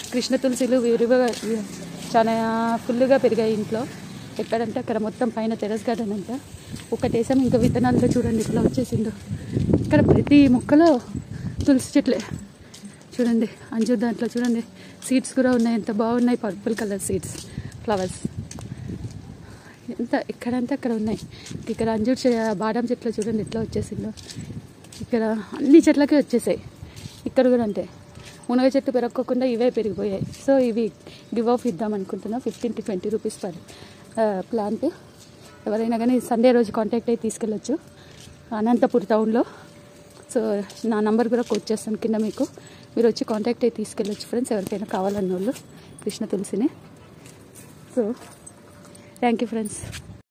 కృష్ణ తులసిలు విరివిగా చాలా ఫుల్గా పెరిగాయి ఇంట్లో ఎక్కడంటే అక్కడ మొత్తం పైన టెరస్ గార్డెన్ అంతా ఒకటేసాం ఇంకా విత్తనాలుగా చూడండి ఇట్లా వచ్చేసిందో ఇక్కడ ప్రతి మొక్కలో తులసి చెట్లే చూడండి అంజూర్ దాంట్లో చూడండి సీడ్స్ కూడా ఉన్నాయి ఎంత బాగున్నాయి పర్పుల్ కలర్ సీడ్స్ ఫ్లవర్స్ ఎంత ఎక్కడంటే అక్కడ ఉన్నాయి ఇక్కడ అంజూర్ చె- బాదం చెట్లు చూడండి ఎట్లా వచ్చేసిందో ఇక్కడ అన్ని చెట్లకే వచ్చేసాయి ఇక్కడ కూడా అంతే మునగ చెట్టు పెరగకుండా ఇవే పెరిగిపోయాయి సో ఇవి గివ్ ఆఫ్ ఇద్దాం అనుకుంటున్నా fifteen to twenty rupees per plant ఎవరైనా కానీ సండే రోజు కాంటాక్ట్ అయ్యి తీసుకెళ్ళొచ్చు అనంతపూర్ టౌన్లో సో నా నంబర్ కూడా కోట్ చేస్తాను కింద మీకు మీరు వచ్చి కాంటాక్ట్ అయ్యి తీసుకెళ్ళొచ్చు ఫ్రెండ్స్ ఎవరికైనా కావాలన్న వాళ్ళు కృష్ణ తులసిని సో థ్యాంక్ యూ ఫ్రెండ్స్